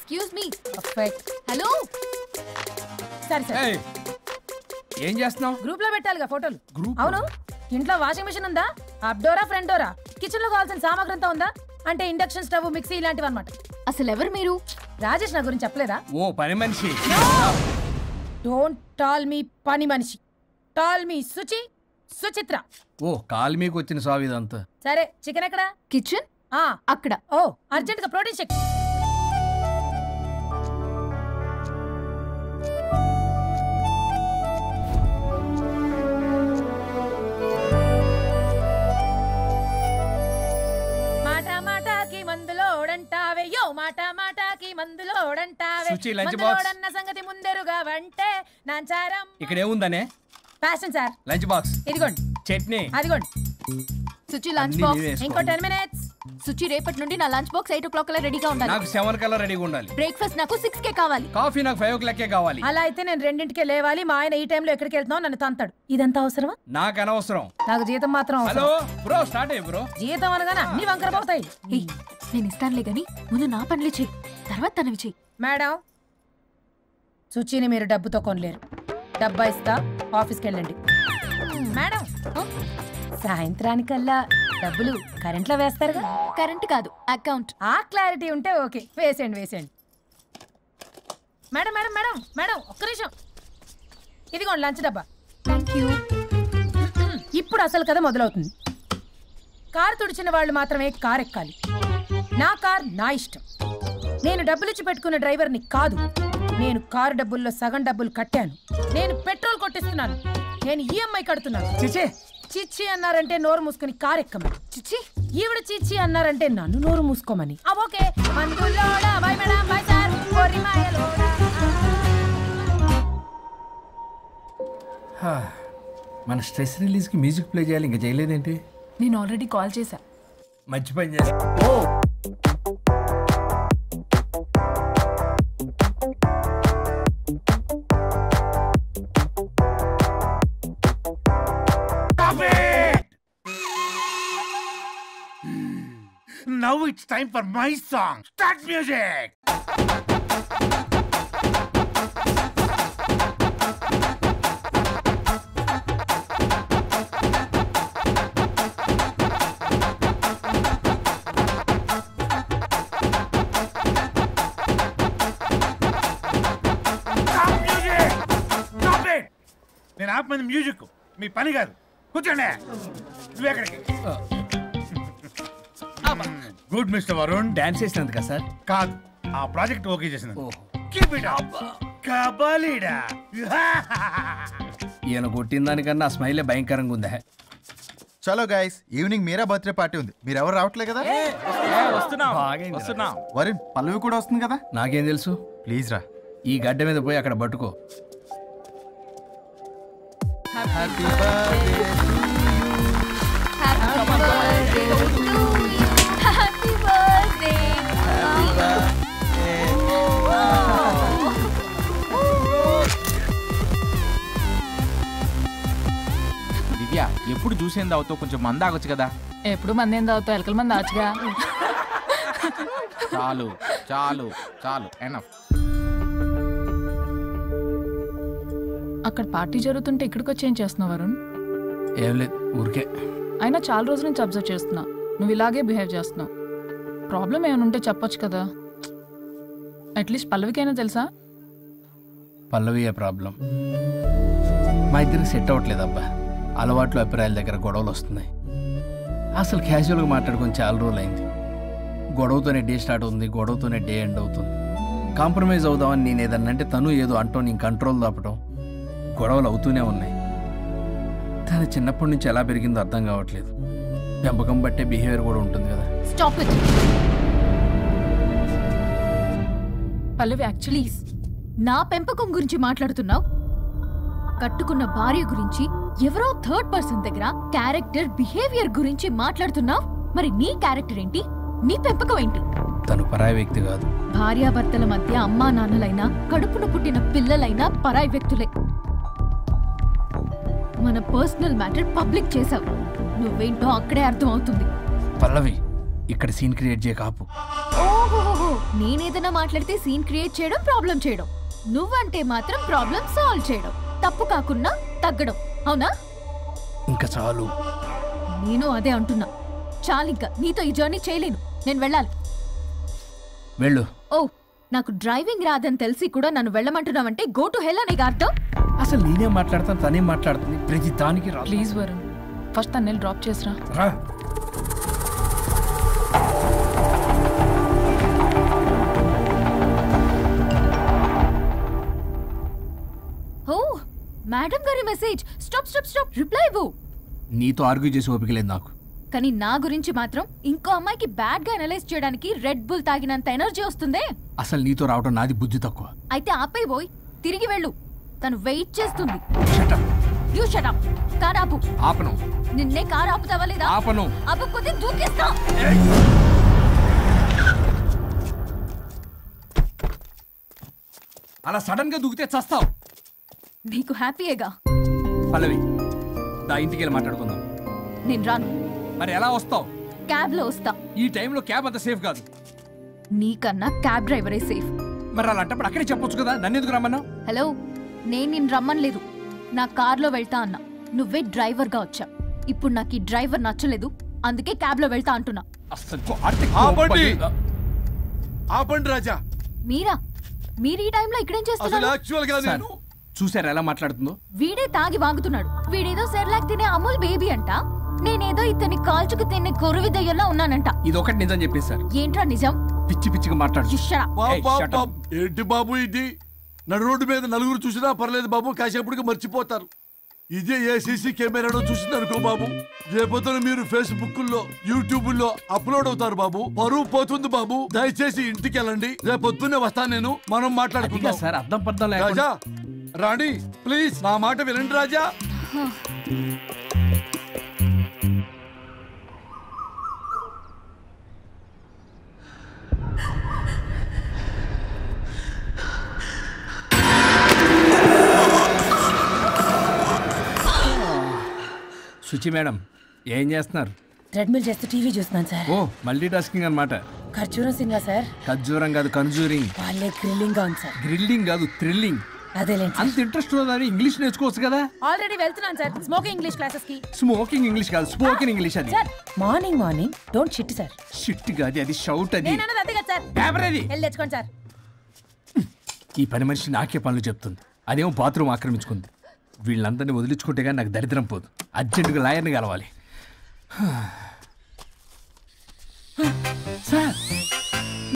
Excuse me perfect hello సరే సరే ఏయ్, ఏం చేస్తున్నావు గ్రూప్ లో పెట్టాలిగా ఫోటోలు Group? అవును ఇంట్లో వాషింగ్ మిషన్ ఉందా అప్ డోరా ఫ్రంట్ డోరా కిచెన్ లో కావాల్సిన సామాగ్రి అంతా ఉందా అంటే ఇండక్షన్ స్టవ్ మిక్సీ ఇలాంటివి అనమాట అసలు ఎవరు మీరు రాజేష్ నా గురించి చెప్పలేదా ఓ పని మనిషి డోంట్ టాల్ మీ పని మనిషి టాల్ మీ సుచి సుచిత్ర ఓ కాలు మీకు వచ్చిన సాగు ఇదంతా సరే చికెన్ ఎక్కడా కిచెన్ ఆ అక్కడ ఓ అర్జెంట్ గా ప్రోటీన్ చెక్ మాట మాటకి మందులోడంటావే యో మాట మాటకి మందులోడంటావే సుచి, lunch box. మందులోడన్న సంగతి ముందెరుగా వంటే నాంచారం ఇక్కడ ఏముందనే ఫ్యాషన్ సార్ లంచ్ బాక్స్ ఇదిగోండి చట్నీ అదిగోండి సుచి లంచ్ అన్నీ బాక్స్ నీవే వేసుకో. ఇంకో టెన్ మినిట్స్ సుచి రేపటి నుండి నా lunch box eight o'clock అలా రెడీగా ఉండాలి నాకు సెవెన్ కల్లా రెడీగా ఉండాలి బ్రేక్ఫాస్ట్ నాకు సిక్స్ కే కావాలి కాఫీ నాకు ఫైవ్ ఓ క్లాకే కావాలి అలా అయితే నేను రెండింటికే లేవాలి మా ఆయన ఈ టైంలో ఎక్కడికి వెళ్తున్నావు నన్ను తంతాడు ఇదంతా అవసరమా నాకు అనవసరం నాకు జీతం మాత్రం హలో అవసరం బ్రో స్టార్ట్ అయ్యి బ్రో జీతం అనగానే అన్ని వంకర పోతాయి ఏయ్, నేను ఇస్తానులే గాని ముందు నా పనులు చెయ్యి తర్వాత తనవి చెయ్యి మేడం సుచిని మీరు డబ్బుతో కొనలేరు డబ్బా ఇస్తా ఆఫీస్కి వెళ్ళండి మేడం ఆ? సాయంత్రానికల్లా డబ్బులు కరెంట్లో వేస్తారుగా కరెంట్ కాదు అకౌంట్ ఆ క్లారిటీ ఉంటే ఓకే వేసేయండి వేసేయండి మేడం మేడం మేడం మేడం ఒక్క నిమిషం ఇదిగోండి లంచ్ డబ్బా థ్యాంక్ యూ మ్మ్. ఇప్పుడు అసలు కథ మొదలవుతుంది కారు తుడిచిన వాళ్ళు మాత్రమే కార్ ఎక్కాలి నా కార్ నా ఇష్టం నేను డబ్బులు ఇచ్చి పెట్టుకున్న డ్రైవర్ని కాదు నేను కారు డబ్బుల్లో సగం డబ్బులు కట్టాను నేను పెట్రోల్ కొట్టిస్తున్నాను నేను ఈఎంఐ కడుతున్నాను చిచే చిచ్చి అన్నారంటే నోరు మూసుకుని కార్ ఎక్కమని చిచ్చి ఈవిడ చిచ్చి అన్నారంటే నన్ను నోరు మూసుకోమని ఆ, ఓకే మందులోడా, బై మేడం, బై సార్, కొర్రి మాయలోడా. మన స్ట్రెస్ రిలీజ్కి మ్యూజిక్ ప్లే చేయాలి ఇంకా చేయలేదేంటి నేను ఆల్రెడీ కాల్ చేశా మంచి పని చేస్తా ఓ Now it's time for my song. Start music. Stop music. Stop it. నేను ఆపమంది మ్యూజిక్ మీ పని కాదు కూర్చోండి నువ్వెక్కడికి గుడ్ మిస్టర్ వరుణ్ డాన్స్ చేసినందుకా సార్ కాదు ఆ ప్రాజెక్ట్ ఓకే చేసిన ఓ కీప్ ఇట్ అప్ కబాలీడా ఈయన కొట్టిన దానికన్నా ఆ స్మైలే భయంకరంగా ఉందా చలో guys evening Meera birthday party ఉంది మీరు ఎవరు రావట్లే కదా బాగైందిరా. వరుణ్ పల్లవి కూడా వస్తుంది కదా నాకేం తెలుసు ప్లీజ్ రా ఈ గడ్డ మీద పోయి అక్కడ పట్టుకో హ్యాపీ బర్త్డే దివ్య ఎప్పుడు చూసేంది అవుతావు కొంచెం మంద ఆగొచ్చు కదా ఎప్పుడు మంది ఏం తాగుతావు ఎలకల మంది ఆచుగా చాలు చాలు చాలు ఎనఫ్ అక్కడ పార్టీ జరుగుతుంటే ఇక్కడికి వచ్చి ఏం చేస్తున్నావు వరుణ్ ఏం లేదు ఊరికే అయినా చాలా రోజుల నుంచి అబ్జర్వ్ చేస్తున్నా నువ్వు ఇలాగే బిహేవ్ చేస్తున్నావు ప్రాబ్లం ఏమైనా ఉంటే చెప్పొచ్చు కదా అట్లీస్ట్ పల్లవికైనా తెలుసా పల్లవియే ప్రాబ్లం మా ఇద్దరికి సెట్ అవ్వట్లేదు అబ్బా అలవాట్లు అభిప్రాయాల దగ్గర గొడవలు వస్తున్నాయి అసలు క్యాజువల్గా మాట్లాడుకొని చాలా రోజులు అయింది గొడవతోనే డే స్టార్ట్ అవుతుంది గొడవతోనే డే ఎండ్ అవుతుంది కాంప్రమైజ్ అవుదామని నేను ఏదన్నా అంటే తను ఏదో అంటూ నేను కంట్రోల్ దాపడం గొడవలు అవుతూనే ఉన్నాయి తను చిన్నప్పటి నుంచి ఎలా పెరిగిందో అర్థం కావట్లేదు పెంపకం బట్టే బిహేవియర్ కూడా ఉంటుంది కదా stop it Pallavi actually please నా పెంపకం గురించి మాట్లాడుతున్నావు కట్టుకున్న భార్య గురించి ఎవరో థర్డ్ పర్సన్ దగ్గర క్యారెక్టర్ బిహేవియర్ గురించి మాట్లాడుతున్నావు మరి నీ క్యారెక్టర్ ఏంటి నీ పెంపకం ఏంటి తను పరాయి వ్యక్తి కాదు భార్యాభర్తల మధ్య అమ్మా నాన్నలైనా కడుపున పుట్టిన పిల్లలైనా పరాయి వ్యక్తులే మన పర్సనల్ మ్యాటర్ పబ్లిక్ చేసావు నువ్వేంటో అక్కడే అర్థం అవుతుంది పల్లవి ఇక్కడ సీన్ క్రియేట్ చేయ కాపు ఓహోహోహో నేనేదైనా మాట్లాడితే సీన్ క్రియేట్ చేయడం ప్రాబ్లం చేయడం నువ్వంటే మాత్రం ప్రాబ్లం సాల్వ్ చేయడం తప్పు కాకుండా తగ్గడం అవునా ఇంకా చాలు నేను అదే అంటున్నా చాలింకా నీతో ఈ జర్నీ చేయలేను నేను వెళ్ళాలి వెళ్ళు ఓ నాకు డ్రైవింగ్ రాదని తెలిసి కూడా నన్ను వెళ్ళమంటున్నావంటే గో టు హెల్ అనే అర్థం అసలు నేనే మాట్లాడతాను తనే మాట్లాడుతుంది ప్రతి దానికి రా ప్లీజ్ వరుణ్ ఫస్ట్ తను వెళ్ళి డ్రాప్ చేసిరా రా ఓ మేడం గారి message stop stop stop reply ఇవ్వు నీతో ఆర్గ్యూ చేసి ఓపిక లేదు నాకు కానీ నా గురించి మాత్రం ఇంకో అమ్మాయికి బ్యాడ్ గా అనలైజ్ చేయడానికి రెడ్ బుల్ తాగినంత ఎనర్జీ వస్తుందే అసలు నీతో రావడం నాది బుద్ధి తక్కువ అయితే ఆపై పోయి తిరిగి వెళ్ళు తను వెయిట్ చేస్తుంది Shut up. You shut up car ఆపు ఆపను నిన్నే కార్ ఆపుతావా లేదా ఆపను ఆపకపోతే దూకేస్తా అలా సడన్ గా దూకితే చస్తావు నీకు హ్యాపీయేగా పల్లవి దా ఇంటికి వెళ్ళి మాట్లాడుకుందాం నేను రాను మరి ఎలా వస్తావు క్యాబ్ లో వస్తా ఈ టైంలో క్యాబ్ అంత సేఫ్ కాదు నీకన్నా క్యాబ్ డ్రైవరే సేఫ్ మరి అలాంటప్పుడు అక్కడే చెప్పొచ్చు కదా నన్ను ఎందుకు రమ్మన్నావు హలో నేను నిన్ను రమ్మనలేదు నా కార్లో వెళ్తా అన్నా నువ్వే డ్రైవర్ గా వచ్చా ఇప్పుడు నాకు ఈ డ్రైవర్ నచ్చలేదు అందుకే క్యాబ్ లో వెళ్తా అంటున్నా అస్సలు ఆర్టిక్ ఆపండి. ఆపండి రాజా మీరా మీరు ఈ టైంలో ఇక్కడేం అసలు చేస్తున్నారు యాక్చువల్ గా సార్, నేను చూసారా ఎలా మాట్లాడుతుందో వీడే తాగి వాగుతున్నాడు వీడేదో సెర్లాక్ తినే అమూల్ బేబీ అంట నేనేదో ఇతన్ని కాల్చుకు తినే కొరువి దయ్యంలా ఉన్నానంట ఇది ఒకటి నిజం చెప్పేసి సార్ ఏంట్రా నిజం పిచ్చి పిచ్చిగా మాట్లాడు యుషరా బాబు, ఏయ్, బాబు, shut up. బాబు. ఏంటి బాబు ఇది నడు రోడ్డు మీద నలుగురు చూసినా పర్లేదు బాబు కాసేపటికి మర్చిపోతారు ఇదే ఏ సీసీ కెమెరాలో చూసింది అనుకో బాబు రేపొద్దున మీరు ఫేస్బుక్ లో యూట్యూబ్ లో అప్లోడ్ అవుతారు బాబు పరువు పోతుంది బాబు దయచేసి ఇంటికి వెళ్ళండి రేపొద్దునే వస్తాను నేను మనం అదిగా మాట్లాడుకుందాం సార్ అర్థం పర్థం లేకుండా రాజా రాణి ప్లీజ్ నా మాట వినండి రాజా శుచి మేడం ఏం చేస్తున్నారు ట్రెడ్మిల్ చేస్తూ టీవీ చూస్తున్నాను సార్ ఓ మల్టీ టాస్కింగ్ అనమాట ఖర్చూరం సినిమా సార్ ఖర్జూరం కాదు కన్జూరింగ్ వాళ్ళే గ్రిల్లింగ్ గా ఉంది సార్ గ్రిల్లింగ్ కాదు థ్రిల్లింగ్ అదేలేండి అంత ఇంట్రెస్ట్ ఉన్నదని ఇంగ్లీష్ నేర్చుకోవచ్చు కదా ఆల్రెడీ వెళ్తున్నాను సార్ స్మోకింగ్ ఇంగ్లీష్ క్లాసెస్ కి స్మోకింగ్ ఇంగ్లీష్ కాదు స్పోకెన్ ఇంగ్లీష్ అది sir morning morning don't shit sir shit కాదు అది షౌట్ అది నేను అన్నది అంతే కదా సార్ పేపర్ అది వెళ్ళి తెచ్చుకోండి సార్ ఈ పని మనిషి నాకే పనులు చెప్తుంది అదేమో బాత్రూమ్ ఆక్రమించుకుంది వీళ్ళందరినీ వదిలించుకుంటే కానీ నాకు దరిద్రం పోదు అర్జెంటుగా లాయర్ని కలవాలి